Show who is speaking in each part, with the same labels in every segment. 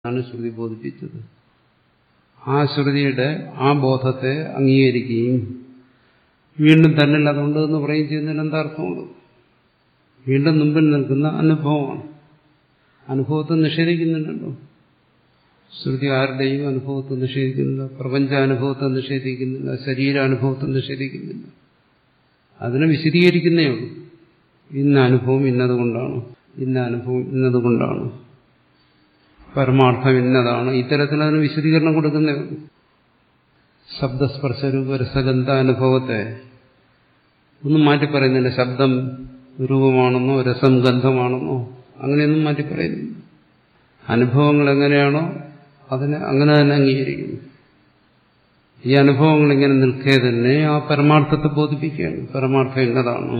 Speaker 1: ആണ് ശ്രുതി ബോധിപ്പിച്ചത് ആ ശ്രുതിയുടെ ആ ബോധത്തെ അംഗീകരിക്കുകയും വീണ്ടും തന്നിൽ അതുണ്ട് എന്ന് പറയുകയും ചെയ്യുന്നതിന് എന്താ അർത്ഥമുണ്ട് വീണ്ടും മുമ്പിൽ നിൽക്കുന്ന അനുഭവമാണ് അനുഭവത്തെ നിഷേധിക്കുന്നുണ്ടല്ലോ ശ്രുതി ആരുടെയും അനുഭവത്തെ നിഷേധിക്കുന്നില്ല പ്രപഞ്ചാനുഭവത്തെ നിഷേധിക്കുന്നില്ല ശരീരാനുഭവത്തെ നിഷേധിക്കുന്നില്ല അതിനെ വിശദീകരിക്കുന്നേ ഉള്ളൂ ഇന്ന അനുഭവം ഇന്നതുകൊണ്ടാണ് ഇന്ന അനുഭവം ഇന്നതുകൊണ്ടാണ് പരമാർത്ഥം ഇന്നതാണ് ഇത്തരത്തിൽ അതിന് വിശദീകരണം കൊടുക്കുന്നേ ഉള്ളൂ ശബ്ദസ്പർശരൂപ രസഗന്ധ അനുഭവത്തെ ഒന്നും മാറ്റി പറയുന്നില്ല ശബ്ദം രൂപമാണെന്നോ രസം ഗന്ധമാണെന്നോ അങ്ങനെയൊന്നും മാറ്റി പറയുന്നില്ല അനുഭവങ്ങൾ എങ്ങനെയാണോ അതിനെ അങ്ങനെ തന്നെ അംഗീകരിക്കുന്നു ഈ അനുഭവങ്ങൾ ഇങ്ങനെ നിൽക്കേ തന്നെ ആ പരമാർത്ഥത്തെ ബോധിപ്പിക്കുകയാണ് പരമാർത്ഥം എന്നതാണ്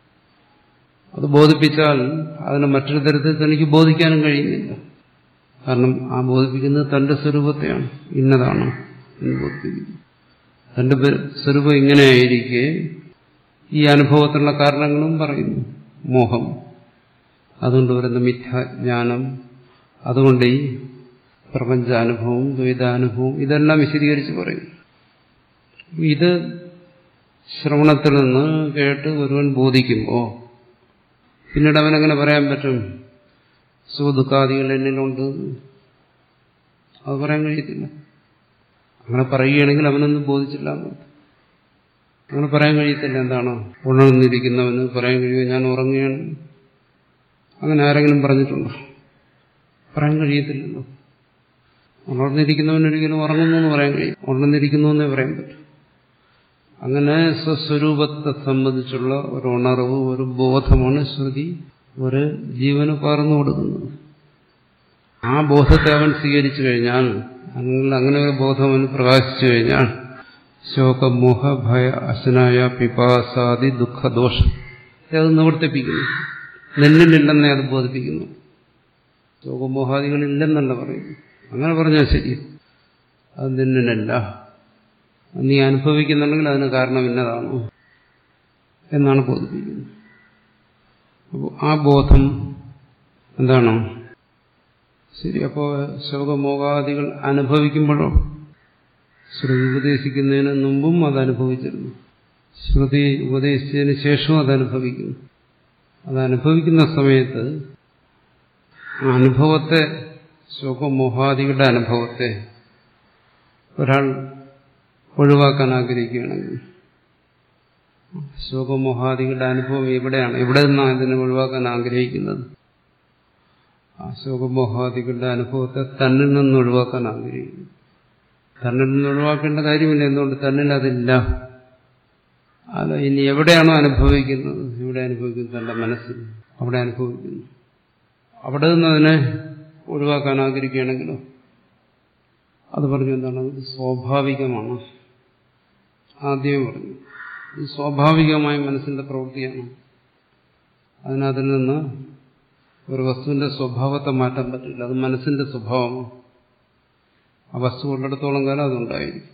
Speaker 1: അത് ബോധിപ്പിച്ചാൽ അതിനെ മറ്റൊരു തരത്തിൽ തനിക്ക് ബോധിക്കാനും കഴിയുന്നില്ല കാരണം ആ ബോധിപ്പിക്കുന്നത് തന്റെ സ്വരൂപത്തെയാണ് ഇന്നതാണ് എന്ന് ബോധിപ്പിക്കുന്നു തന്റെ സ്വരൂപം ഇങ്ങനെയായിരിക്കെ ഈ അനുഭവത്തിനുള്ള കാരണങ്ങളും പറയുന്നു മോഹം അതുകൊണ്ട് വരുന്ന മിഥ്യാജ്ഞാനം അതുകൊണ്ട് ഈ പ്രപഞ്ചാനുഭവം ദ്വൈതാനുഭവം ഇതെല്ലാം വിശദീകരിച്ച് പറയും ഇത് ശ്രവണത്തിൽ നിന്ന് കേട്ട് ഒരുവൻ ബോധിക്കുമ്പോൾ പിന്നീട് അവനെങ്ങനെ പറയാൻ പറ്റും സുഖദുഃഖാദികൾ എന്നിലുണ്ട് അത് പറയാൻ കഴിയത്തില്ല അങ്ങനെ പറയുകയാണെങ്കിൽ അവനൊന്നും ബോധിച്ചില്ല അങ്ങനെ പറയാൻ കഴിയത്തില്ല എന്താണ് ഉണർന്നിരിക്കുന്നവന് പറയാൻ കഴിയുമോ ഞാൻ ഉറങ്ങുകയാണ് അങ്ങനെ ആരെങ്കിലും പറഞ്ഞിട്ടുണ്ടോ പറയാൻ കഴിയത്തില്ലല്ലോ ഉണർന്നിരിക്കുന്നവനൊരിക്കലും ഉറങ്ങുന്നു എന്ന് പറയാൻ കഴിയും ഉണർന്നിരിക്കുന്നു എന്നേ പറയാൻ പറ്റും അങ്ങനെ സ്വസ്വരൂപത്തെ സംബന്ധിച്ചുള്ള ഒരു ഉണർവ് ഒരു ബോധമാണ് ശ്രുതി ഒരു ജീവന് പകർന്നു കൊടുക്കുന്നത് ആ ബോധത്തെ അവൻ സ്വീകരിച്ചു കഴിഞ്ഞാൽ അല്ലെങ്കിൽ അങ്ങനെ ഒരു ബോധം അവന് പ്രകാശിച്ചു കഴിഞ്ഞാൽ ശോകമോഹ ഭയ അശനായ പിപാസാദി ദുഃഖദോഷം അത് നിവർത്തിപ്പിക്കുന്നു നെല്ലിലില്ലെന്നേ അത് ബോധിപ്പിക്കുന്നു ശോകമോഹാദികളില്ലെന്നല്ല പറയുന്നു അങ്ങനെ പറഞ്ഞാൽ ശരി അത് നിന്നിലല്ല നീ അനുഭവിക്കുന്നുണ്ടെങ്കിൽ അതിന് കാരണം ഇന്നതാണ് എന്നാണ് ബോധിപ്പിക്കുന്നത് അപ്പോൾ ആ ബോധം എന്താണ് ശരി അപ്പോൾ ശോകമോഹാദികൾ അനുഭവിക്കുമ്പോഴോ ശ്രുതി ഉപദേശിക്കുന്നതിന് മുമ്പും അത് അനുഭവിച്ചിരുന്നു ശ്രുതി ഉപദേശിച്ചതിന് ശേഷവും അത് അനുഭവിക്കുന്നു അത് അനുഭവിക്കുന്ന സമയത്ത് ആ അനുഭവത്തെ ശോകമോഹാദികളുടെ അനുഭവത്തെ ഒരാൾ ഒഴിവാക്കാൻ ആഗ്രഹിക്കുകയാണെങ്കിൽ ശോകമോഹാദികളുടെ അനുഭവം എവിടെയാണ് എവിടെ നിന്നാണ് ഇതിനെ ഒഴിവാക്കാൻ ആഗ്രഹിക്കുന്നത് ആ ശോകമോഹാദികളുടെ അനുഭവത്തെ തന്നിൽ നിന്ന് ഒഴിവാക്കാൻ ആഗ്രഹിക്കുന്നു തന്നിൽ നിന്ന് ഒഴിവാക്കേണ്ട കാര്യമില്ല എന്തുകൊണ്ട് തന്നിൽ അതില്ല അല്ല ഇനി എവിടെയാണോ അനുഭവിക്കുന്നത് ഇവിടെ അനുഭവിക്കുന്നത് തന്റെ മനസ്സിൽ അവിടെ അനുഭവിക്കുന്നു അവിടെ നിന്ന് അതിനെ ഒഴിവാക്കാൻ ആഗ്രഹിക്കുകയാണെങ്കിലോ അത് പറഞ്ഞു എന്താണ് അത് സ്വാഭാവികമാണ് ആദ്യമേ പറഞ്ഞു ഇത് സ്വാഭാവികമായ മനസ്സിന്റെ പ്രവൃത്തിയാണ് അതിനതിൽ നിന്ന് ഒരു വസ്തുവിന്റെ സ്വഭാവത്തെ മാറ്റാൻ പറ്റില്ല അത് മനസ്സിന്റെ സ്വഭാവമാണ് ആ വസ്തു ഉള്ളിടത്തോളം കാലം അതുണ്ടായിരിക്കും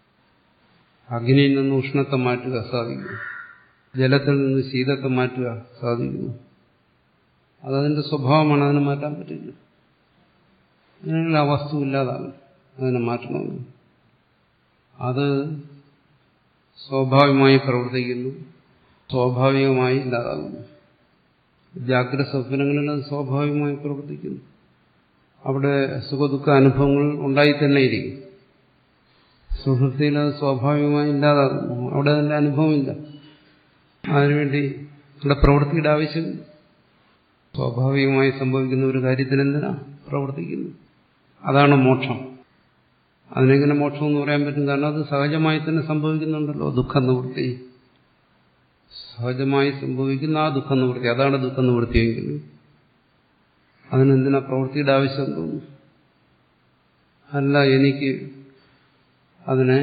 Speaker 1: അഗ്നിയിൽ നിന്ന് ഉഷ്ണത്തെ മാറ്റുക സാധിക്കും ജലത്തിൽ നിന്ന് ശീതത്തെ മാറ്റുക സാധിക്കുന്നു അതതിന്റെ സ്വഭാവമാണ് അതിനെ മാറ്റാൻ പറ്റില്ല അങ്ങനെയുള്ള ആ വസ്തു ഇല്ലാതാകും അതിനെ മാറ്റണമെന്ന് അത് സ്വാഭാവികമായി പ്രവർത്തിക്കുന്നു സ്വാഭാവികമായി ഇല്ലാതാകുന്നു ജാഗ്രത സ്വപ്നങ്ങളിൽ അത് സ്വാഭാവികമായി പ്രവർത്തിക്കുന്നു അവിടെ സുഖദുഃഖ അനുഭവങ്ങൾ ഉണ്ടായി തന്നെ ഇരിക്കും സുഹൃത്തിയിൽ അത് സ്വാഭാവികമായി ഇല്ലാതാകുന്നു അവിടെ അതിന്റെ അനുഭവമില്ല അതിനുവേണ്ടി ഇവിടെ പ്രവൃത്തിയുടെ ആവശ്യം സ്വാഭാവികമായി സംഭവിക്കുന്ന ഒരു കാര്യത്തിന് എന്തിനാ പ്രവർത്തിക്കുന്നു അതാണ് മോക്ഷം അതിനെങ്ങനെ മോക്ഷം എന്ന് പറയാൻ പറ്റും കാരണം അത് സഹജമായി തന്നെ സംഭവിക്കുന്നുണ്ടല്ലോ ദുഃഖ നിവൃത്തി സഹജമായി സംഭവിക്കുന്ന ആ ദുഃഖ നിവൃത്തി അതാണ് ദുഃഖ നിവൃത്തിയെങ്കിൽ അതിനെന്തിനാ പ്രവൃത്തിയുടെ ആവശ്യം തോന്നുന്നു അല്ല എനിക്ക് അതിനെ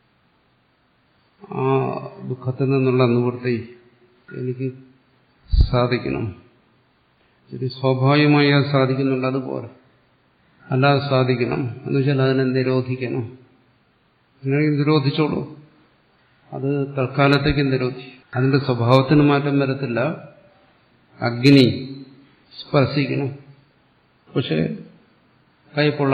Speaker 1: ആ ദുഃഖത്തിൽ നിന്നുള്ള നിവൃത്തി എനിക്ക് സാധിക്കണം ശരി സ്വാഭാവികമായി അത് സാധിക്കുന്നുണ്ട് അതുപോലെ അല്ലാതെ സാധിക്കണം എന്ന് വെച്ചാൽ അതിനെ നിരോധിക്കണം അങ്ങനെയെങ്കിൽ നിരോധിച്ചോളൂ അത് തൽക്കാലത്തേക്ക് നിരോധി അതിന്റെ സ്വഭാവത്തിന് മാറ്റം വരത്തില്ല അഗ്നി സ്പർശിക്കണം പക്ഷെ കയ്പുള്ള